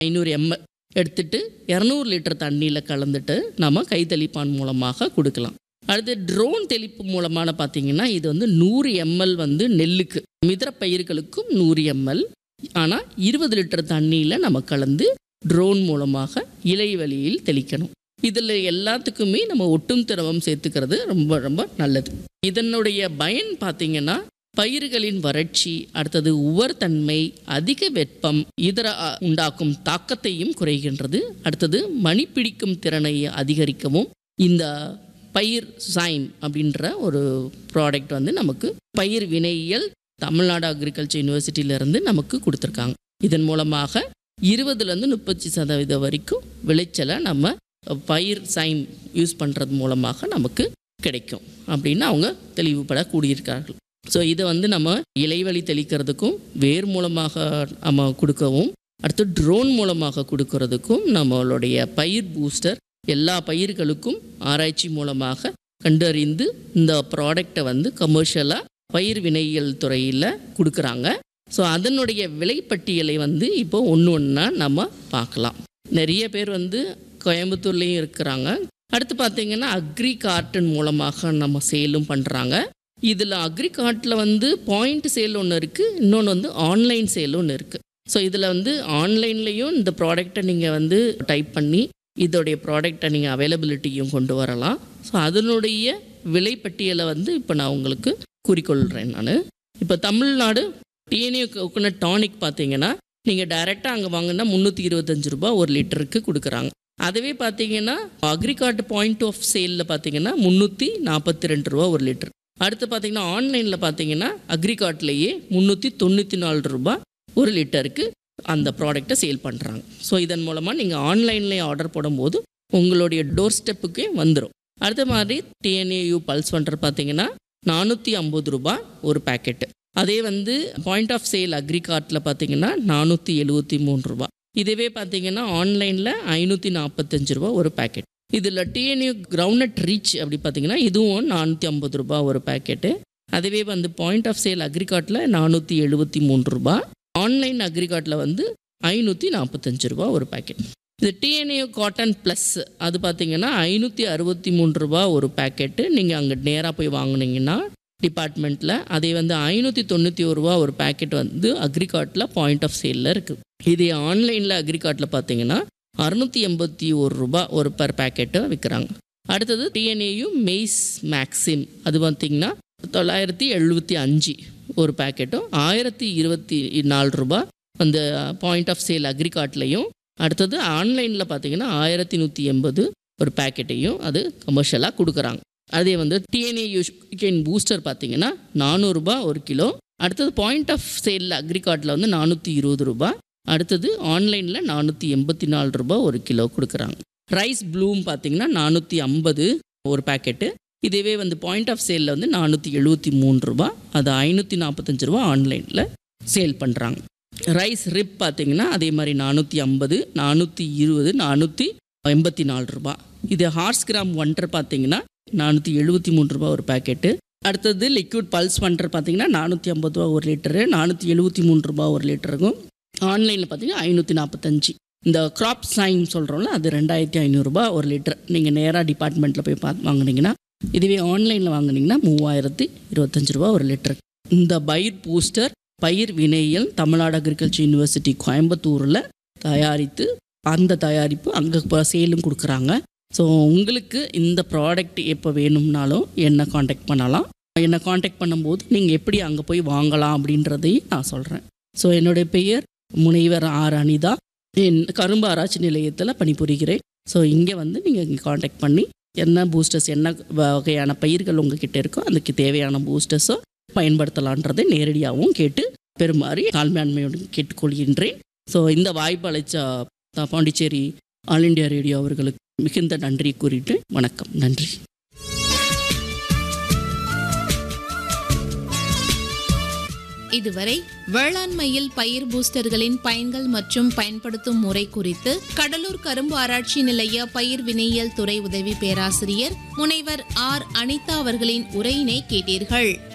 ஐநூறு எம்எல் எடுத்துட்டு இரநூறு லிட்டர் தண்ணியில் கலந்துட்டு நம்ம கைத்தெளிப்பான் மூலமாக கொடுக்கலாம் அடுத்து ட்ரோன் தெளிப்பு மூலமான பார்த்தீங்கன்னா இது வந்து நூறு எம்எல் வந்து நெல்லுக்கு மிதர பயிர்களுக்கும் நூறு எம்எல் ஆனால் இருபது லிட்டர் தண்ணியில் நம்ம கலந்து ட்ரோன் மூலமாக இலை வழியில் தெளிக்கணும் இதில் எல்லாத்துக்குமே நம்ம ஒட்டும் திரவம் சேர்த்துக்கிறது ரொம்ப ரொம்ப நல்லது இதனுடைய பயன் பார்த்தீங்கன்னா பயிர்களின் வறட்சி அடுத்தது உவர்தன்மை அதிக வெப்பம் இதர அ, உண்டாக்கும் தாக்கத்தையும் குறைகின்றது அடுத்தது மணி பிடிக்கும் திறனை அதிகரிக்கவும் இந்த பயிர் சைன் அப்படின்ற ஒரு ப்ராடக்ட் வந்து நமக்கு பயிர் வினையியல் தமிழ்நாடு அக்ரிகல்ச்சர் யூனிவர்சிட்டியிலேருந்து நமக்கு கொடுத்துருக்காங்க இதன் மூலமாக இருபதுலேருந்து முப்பத்தி சதவீதம் வரைக்கும் விளைச்சலை நம்ம பயிர் சைன் யூஸ் பண்ணுறது மூலமாக நமக்கு கிடைக்கும் அப்படின்னு அவங்க தெளிவுபட கூடியிருக்கார்கள் ஸோ இதை வந்து நம்ம இலைவழி தெளிக்கிறதுக்கும் வேர் மூலமாக நம்ம கொடுக்கவும் அடுத்து ட்ரோன் மூலமாக கொடுக்கறதுக்கும் நம்மளுடைய பயிர் பூஸ்டர் எல்லா பயிர்களுக்கும் ஆராய்ச்சி மூலமாக கண்டறிந்து இந்த ப்ராடக்டை வந்து கமர்ஷியலாக பயிர் வினையியல் துறையில் கொடுக்குறாங்க ஸோ அதனுடைய விலைப்பட்டியலை வந்து இப்போ ஒன்று ஒன்றா நம்ம பார்க்கலாம் நிறைய பேர் வந்து கோயம்புத்தூர்லேயும் இருக்கிறாங்க அடுத்து பார்த்தீங்கன்னா அக்ரி கார்டன் மூலமாக நம்ம சேலும் பண்ணுறாங்க இதில் அக்ரி கார்ட்டில் வந்து பாயிண்ட் சேல் ஒன்று இருக்குது இன்னொன்று வந்து ஆன்லைன் சேல் ஒன்று இருக்குது ஸோ இதில் வந்து ஆன்லைன்லேயும் இந்த ப்ராடக்டை நீங்கள் வந்து டைப் பண்ணி இதோடைய ப்ராடக்டை நீங்கள் அவைலபிலிட்டியும் கொண்டு வரலாம் ஸோ அதனுடைய விலைப்பட்டியலை வந்து இப்போ நான் உங்களுக்கு கூறிக்கொள்கிறேன் நான் இப்போ தமிழ்நாடு டிஎன்ஏ கோகோனட் டானிக் பார்த்தீங்கன்னா நீங்கள் டைரெக்டாக அங்கே வாங்கினா முந்நூற்றி இருபத்தஞ்சு ரூபாய் ஒரு லிட்டருக்கு கொடுக்குறாங்க அதுவே பார்த்தீங்கன்னா அக்ரிகார்ட் பாயிண்ட் ஆஃப் சேலில் பார்த்தீங்கன்னா முந்நூற்றி நாற்பத்தி ரெண்டு ரூபா ஒரு லிட்டர் அடுத்து பார்த்தீங்கன்னா ஆன்லைனில் பார்த்தீங்கன்னா அக்ரிகார்ட்லேயே முந்நூற்றி தொண்ணூற்றி நாலு ரூபாய் ஒரு லிட்டருக்கு அந்த ப்ராடக்டை சேல் பண்ணுறாங்க ஸோ இதன் மூலமாக நீங்கள் ஆன்லைன்லேயே ஆர்டர் போடும்போது உங்களுடைய டோர் ஸ்டெப்புக்கே வந்துடும் அடுத்த மாதிரி டிஎன்ஏயு பல்ஸ் பண்ணுறது பார்த்தீங்கன்னா நானூற்றி ஐம்பது ரூபாய் ஒரு பேக்கெட்டு அதே வந்து பாயிண்ட் ஆஃப் சேல் அக்ரிகார்ட்டில் பார்த்தீங்கன்னா நானூற்றி எழுபத்தி மூணு ரூபா இதுவே பார்த்தீங்கன்னா ஆன்லைனில் ஐநூற்றி நாற்பத்தஞ்சு ரூபா ஒரு பேக்கெட் இதில் டிஎன்யூ கிரவுண்ட்நட் ரீச் அப்படி பார்த்தீங்கன்னா இதுவும் நானூற்றி ஐம்பது ரூபா ஒரு பேக்கெட்டு அதுவே வந்து பாயிண்ட் ஆஃப் சேல் அக்ரிகார்ட்டில் நானூற்றி எழுபத்தி மூணு ரூபா ஆன்லைன் அக்ரிகார்ட்டில் வந்து ஐநூற்றி நாற்பத்தஞ்சு ரூபா ஒரு பேக்கெட் இது டிஎன்ஏ காட்டன் ப்ளஸ் அது பார்த்தீங்கன்னா ஐநூற்றி அறுபத்தி மூணு ரூபா ஒரு பேக்கெட்டு நீங்கள் அங்கே நேராக போய் வாங்குனீங்கன்னா டிபார்ட்மெண்ட்டில் அதே வந்து ஐநூற்றி தொண்ணூற்றி ஒரு ரூபா ஒரு பேக்கெட் வந்து அக்ரிகார்ட்டில் பாயிண்ட் ஆஃப் சேலில் இருக்குது இதே ஆன்லைனில் அக்ரிகார்ட்டில் பார்த்தீங்கன்னா அறுநூற்றி எண்பத்தி ஒரு ரூபா ஒரு பர் பேக்கெட்டு விற்கிறாங்க அடுத்தது டிஎன்ஏயும் மெய்ஸ் மேக்ஸிம் அது பார்த்தீங்கன்னா தொள்ளாயிரத்தி எழுபத்தி அஞ்சு ஒரு பேக்கெட்டும் ஆயிரத்தி இருபத்தி நாலு ரூபா அந்த பாயிண்ட் ஆஃப் சேல் அக்ரிகார்ட்லேயும் அடுத்தது ஆன்லைனில் பார்த்தீங்கன்னா ஆயிரத்தி நூற்றி எண்பது ஒரு பேக்கெட்டையும் அது கமர்ஷியலாக கொடுக்குறாங்க அதே வந்து டிஎன்ஏ யூகேன் பூஸ்டர் பார்த்தீங்கன்னா நானூறுரூபா ஒரு கிலோ அடுத்தது பாயிண்ட் ஆஃப் சேலில் அக்ரிகார்ட்டில் வந்து நானூற்றி இருபது ரூபா அடுத்தது ஆன்லைனில் நானூற்றி எண்பத்தி நாலு ரூபா ஒரு கிலோ கொடுக்குறாங்க ரைஸ் ப்ளூம் பார்த்தீங்கன்னா நானூற்றி ஐம்பது ஒரு பேக்கெட்டு இதுவே வந்து பாயிண்ட் ஆஃப் சேலில் வந்து நானூற்றி எழுபத்தி மூணு ரூபா அது ஐநூற்றி நாற்பத்தஞ்சு ரூபா ஆன்லைனில் சேல் பண்ணுறாங்க ரைஸ் ரிப் பார்த்தீங்கன்னா அதே மாதிரி நானூற்றி ஐம்பது நானூற்றி இருபது நானூற்றி எண்பத்தி நாலு ரூபா இது ஹார்ஸ் கிராம் ஒன்றரை பார்த்தீங்கன்னா நானூற்றி எழுபத்தி மூணு ரூபா ஒரு பேக்கெட்டு அடுத்தது லிக்விட் பல்ஸ் ஒன்றரை பார்த்தீங்கன்னா நானூற்றி ஐம்பது ரூபா ஒரு லிட்டரு நானூற்றி எழுபத்தி மூணு ரூபா ஒரு லிட்டருக்கும் ஆன்லைனில் பார்த்தீங்கன்னா ஐநூற்றி நாற்பத்தஞ்சு இந்த கிராப் சைன் சொல்கிறோம்ல அது ரெண்டாயிரத்தி ஐநூறுரூபா ஒரு லிட்டர் நீங்கள் நேராக டிபார்ட்மெண்ட்டில் போய் பார்த்து வாங்குனீங்கன்னா இதுவே ஆன்லைனில் வாங்குனீங்கன்னா மூவாயிரத்தி இருபத்தஞ்சு ரூபா ஒரு லிட்டர் இந்த பயிர் பூஸ்டர் பயிர் வினையியல் தமிழ்நாடு அக்ரிகல்ச்சர் யூனிவர்சிட்டி கோயம்புத்தூரில் தயாரித்து அந்த தயாரிப்பு அங்கே சேலும் கொடுக்குறாங்க ஸோ உங்களுக்கு இந்த ப்ராடக்ட் எப்போ வேணும்னாலும் என்னை காண்டாக்ட் பண்ணலாம் என்னை காண்டாக்ட் பண்ணும்போது நீங்கள் எப்படி அங்கே போய் வாங்கலாம் அப்படின்றதையும் நான் சொல்கிறேன் ஸோ என்னுடைய பெயர் முனைவர் ஆர் அனிதா என் கரும்பு ஆராய்ச்சி நிலையத்தில் பணிபுரிகிறேன் ஸோ இங்கே வந்து நீங்கள் இங்கே காண்டாக்ட் பண்ணி என்ன பூஸ்டர்ஸ் என்ன வகையான பயிர்கள் உங்ககிட்ட இருக்கோ அதுக்கு தேவையான பூஸ்டர்ஸோ பயன்படுத்தலான்றதை நேரடியாகவும் கேட்டு பெருமாறி தாழ்மையாண்மையோடு கேட்டுக்கொள்கின்றேன் ஸோ இந்த வாய்ப்பு அளித்த the- Pondicherry All India Radio அவர்களுக்கு மிகுந்த நன்றி கூறிட்டு வணக்கம் நன்றி இதுவரை வேளாண்மையில் பயிர் பூஸ்டர்களின் பயன்கள் மற்றும் பயன்படுத்தும் முறை குறித்து கடலூர் கரும்பு ஆராய்ச்சி நிலைய பயிர் வினையியல் துறை உதவி பேராசிரியர் முனைவர் ஆர் அனிதா அவர்களின் உரையினை கேட்டீர்கள்